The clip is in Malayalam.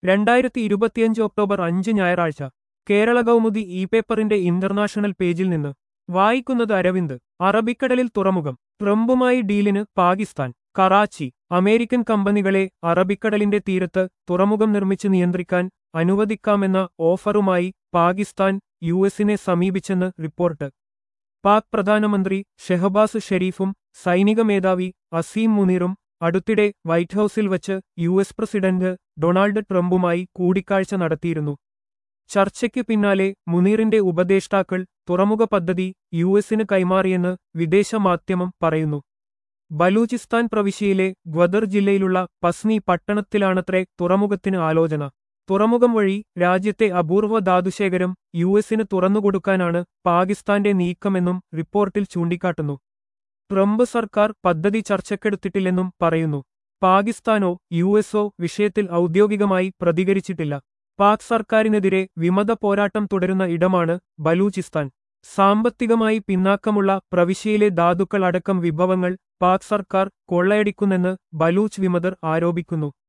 രണ്ടായിരത്തി ഇരുപത്തിയഞ്ച് ഒക്ടോബർ അഞ്ച് ഞായറാഴ്ച കേരള കൗമുദി ഇ പേപ്പറിന്റെ ഇന്റർനാഷണൽ പേജിൽ നിന്ന് വായിക്കുന്നത് അരവിന്ദ് അറബിക്കടലിൽ തുറമുഖം ട്രംപുമായി ഡീലിന് പാകിസ്ഥാൻ കറാച്ചി അമേരിക്കൻ കമ്പനികളെ അറബിക്കടലിന്റെ തീരത്ത് തുറമുഖം നിർമ്മിച്ച് നിയന്ത്രിക്കാൻ അനുവദിക്കാമെന്ന ഓഫറുമായി പാകിസ്ഥാൻ യു എസിനെ സമീപിച്ചെന്ന് റിപ്പോർട്ട് പാക് പ്രധാനമന്ത്രി ഷെഹബാസ് ഷെരീഫും സൈനിക മേധാവി അസീം മുനീറും അടുത്തിടെ വൈറ്റ് ഹൌസിൽ വച്ച് യു എസ് പ്രസിഡന്റ് ഡൊണാൾഡ് ട്രംപുമായി കൂടിക്കാഴ്ച നടത്തിയിരുന്നു ചർച്ചയ്ക്ക് പിന്നാലെ മുനീറിന്റെ ഉപദേഷ്ടാക്കൾ തുറമുഖ പദ്ധതി യു എസിന് കൈമാറിയെന്ന് വിദേശ മാധ്യമം പറയുന്നു ബലൂചിസ്ഥാൻ പ്രവിശ്യയിലെ ഗ്വദർ ജില്ലയിലുള്ള പസ്നി പട്ടണത്തിലാണത്രേ തുറമുഖത്തിന് ആലോചന തുറമുഖം വഴി രാജ്യത്തെ അപൂർവ ധാതുശേഖരം യു എസിന് തുറന്നുകൊടുക്കാനാണ് പാകിസ്ഥാന്റെ നീക്കമെന്നും റിപ്പോർട്ടിൽ ചൂണ്ടിക്കാട്ടുന്നു ട്രംപ് സർക്കാർ പദ്ധതി ചർച്ചയ്ക്കെടുത്തിട്ടില്ലെന്നും പറയുന്നു പാകിസ്ഥാനോ യു എസോ വിഷയത്തിൽ ഔദ്യോഗികമായി പ്രതികരിച്ചിട്ടില്ല പാക് സർക്കാരിനെതിരെ വിമത പോരാട്ടം തുടരുന്ന ഇടമാണ് ബലൂചിസ്ഥാൻ സാമ്പത്തികമായി പിന്നാക്കമുള്ള പ്രവിശ്യയിലെ ധാതുക്കൾ അടക്കം വിഭവങ്ങൾ പാക് സർക്കാർ കൊള്ളയടിക്കുന്നെന്ന് ബലൂച്ച് വിമതർ ആരോപിക്കുന്നു